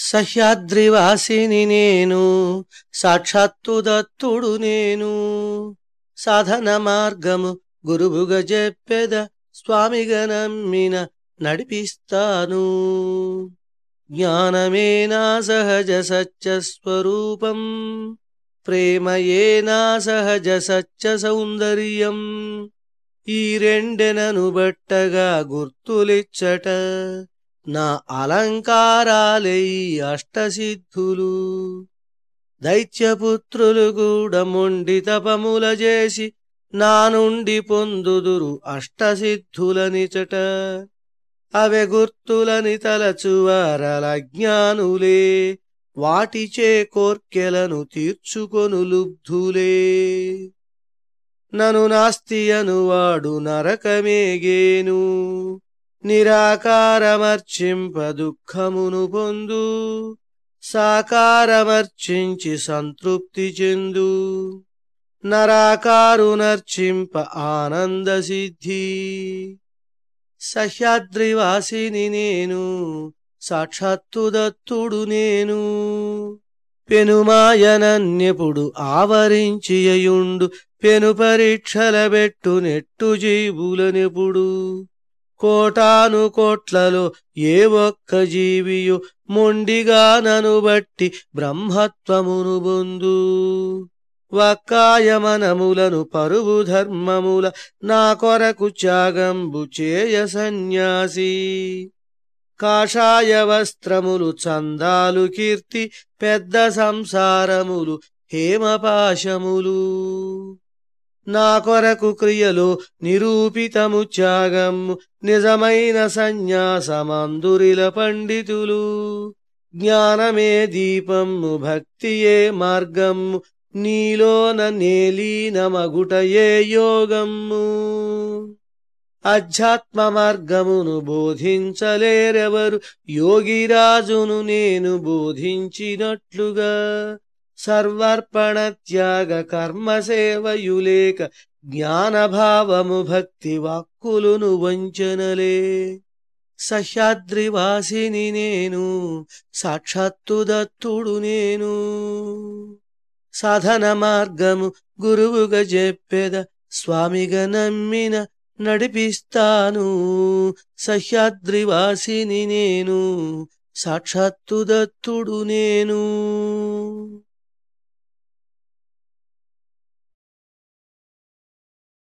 సహ్యాద్రివాసిని నేను సాక్షాత్తు దత్తుడు నేను సాధన మార్గము గురువుగా చెప్పెద స్వామిగా నమ్మిన నడిపిస్తాను జ్ఞానమే నా సహజ సత్య స్వరూపం ప్రేమయే నా సహజ సత్య సౌందర్యం ఈ రెండెనను బట్టగా గుర్తులిచ్చట నా అలంకారాలే ఈ అష్టసిద్ధులు దైత్యపుత్రులు కూడా మొండి తపముల చేసి నా నుండి పొందుదురు అష్టసిద్ధులనిచట అవె గుర్తులని తలచువారల జ్ఞానులే వాటిచే కోర్కెలను తీర్చుకొను లుబ్ధులే నను నాస్తి అనువాడు నరకమేగేను నిరాకారమర్చింప దుఃఖమును పొందు సాకారమర్చించి సంతృప్తి చెందు నరాకారునర్చింప ఆనంద సిద్ధి సహ్యాద్రివాసిని నేను సాక్షాత్తు దత్తుడు నేను పెనుమాయనన్యపుడు ఆవరించియయుండు పెను పరీక్షల బెట్టు నెట్టు జీవులనెప్పుడు కోటాను కోట్లలో ఏ ఒక్క జీవియు మొండిగా నను బట్టి బ్రహ్మత్వమును బొందు వక్కాయమనములను పరువు ధర్మముల నా కొరకు త్యాగంబు చేయ సన్యాసి కాషాయ వస్త్రములు చందాలు కీర్తి పెద్ద సంసారములు హేమపాశములు నా కొరకు క్రియలో నిరూపితము త్యాగము నిజమైన సన్యాసమందురిల పండితులు జ్ఞానమే దీపము భక్తియే మార్గము నీలోన నేలీనమగుటయే యోగము అధ్యాత్మ మార్గమును బోధించలేరెవరు యోగిరాజును నేను బోధించినట్లుగా సర్వర్పణ త్యాగ కర్మ సేవయులేక జ్ఞానభావము భక్తి వాక్కులును వంచనలే సహ్యాద్రివాసిని నేను సాక్షాత్తు దత్తుడు నేను సాధన మార్గము గురువుగా చెప్పెద స్వామిగా నమ్మిన నడిపిస్తాను సహ్యాద్రివాసిని నేను సాక్షాత్తు దత్తుడు నేను